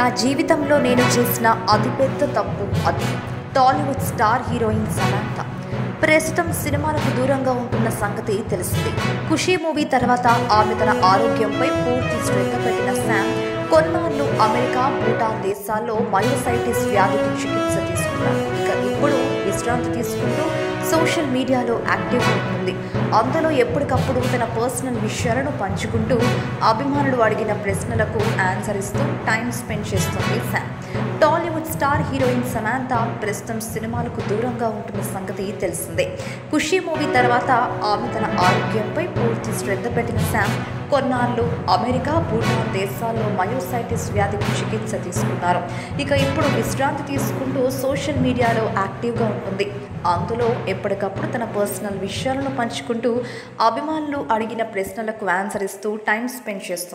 నా జీవితంలో నేను చేసిన అతిపెద్ద తప్పు అది టాలీవుడ్ స్టార్ హీరోయిన్ సమాంత ప్రస్తుతం సినిమాలకు దూరంగా ఉంటున్న సంగతి తెలిసింది ఖుషీ మూవీ తర్వాత ఆమె తన ఆరోగ్యంపై పూర్తి శ్రద్ధ పెట్టిన శామ్ కొన్నాళ్ళు అమెరికా భూటాన్ దేశాల్లో మైలోసైటిస్ వ్యాధికి చికిత్స తీసుకున్నారు ఇక ఇప్పుడు విశ్రాంతి తీసుకుంటూ సోషల్ మీడియాలో యాక్టివ్గా ఉంటుంది అందులో ఎప్పటికప్పుడు తన పర్సనల్ విషయాలను పంచుకుంటూ అభిమానులు అడిగిన ప్రశ్నలకు ఆన్సర్ ఇస్తూ టైం స్పెండ్ చేస్తుంది Sam Tollywood star heroine Samantha ప్రస్తుతం సినిమాలకు దూరంగా ఉంటున్న సంగతి తెలిసిందే ఖుషీ మూవీ తర్వాత ఆమె తన ఆరోగ్యంపై పూర్తి శ్రద్ధ పెట్టిన శామ్ కొన్నాళ్ళు అమెరికా భూటాన్ దేశాల్లో మయోసైటిస్ వ్యాధికి చికిత్స తీసుకున్నారు ఇక ఇప్పుడు విశ్రాంతి తీసుకుంటూ సోషల్ మీడియాలో యాక్టివ్గా ఉంటుంది అందులో ఎప్పటికప్పుడు తన పర్సనల్ విషయాలను పంచుకుంటూ అభిమానులు అడిగిన ప్రశ్నలకు ఆన్సర్ ఇస్తూ టైం స్పెండ్ చేస్తుంది